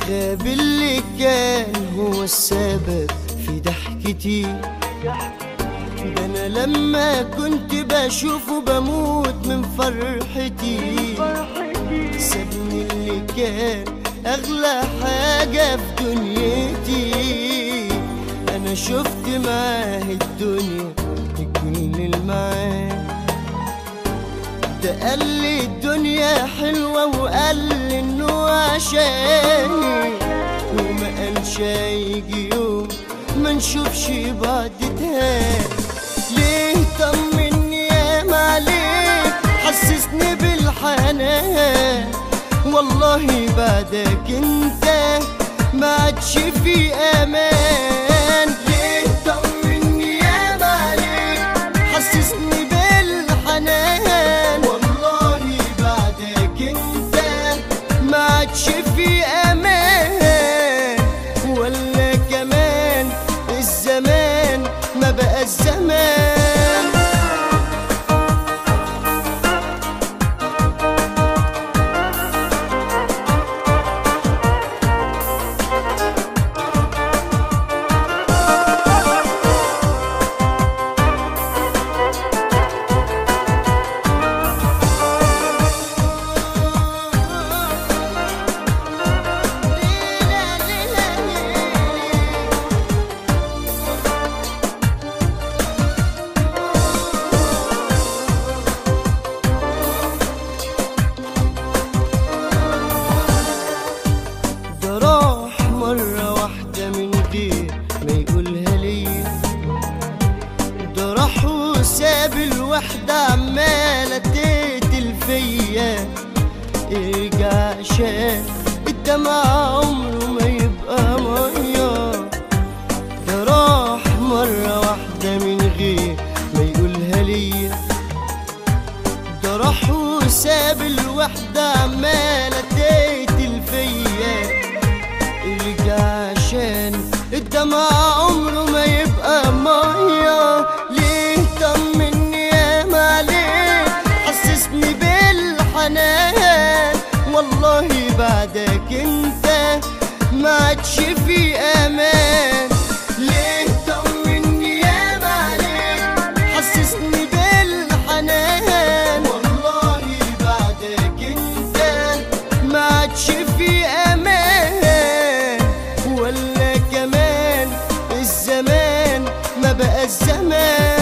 غاب اللي كان هو السبب في ضحكتي ده انا لما كنت بشوفه بموت من فرحتي سابني اللي كان اغلى حاجة في دنيتي انا شفت معاه الدنيا كل المعاد ده قال لي الدنيا حلوة وقال لي انه عشاني وما قالش هيجي يوم ما نشوفش بعض تاني ليه طمني يا معلم حسسني بالحنان والله بعدك انت ما عادش في امان ليه طمني يا معلم حسسني بالحنان والله بعدك انت ما عادش في امان ولا كمان الزمان ما بقى الزمان ده راح مرة واحدة من غير ما يقولها ليا ده راح وساب الوحدة عمالة تقتل فيا ارجع عشان الدمع عمره ما يبقى مية ده راح مرة واحدة من غير ما يقولها ليا ده راح وساب الوحدة عمالة تقتل فيا ارجع عشان الدمع عمره ما يبقى مية ليه طمني يا معلم حسسني بالحنان والله بعدك انت ما عادش في امان ليه طمني يا معلم حسسني بالحنان والله بعدك انت ما عادش في امان ولا كمان الزمان ما بقى الزمان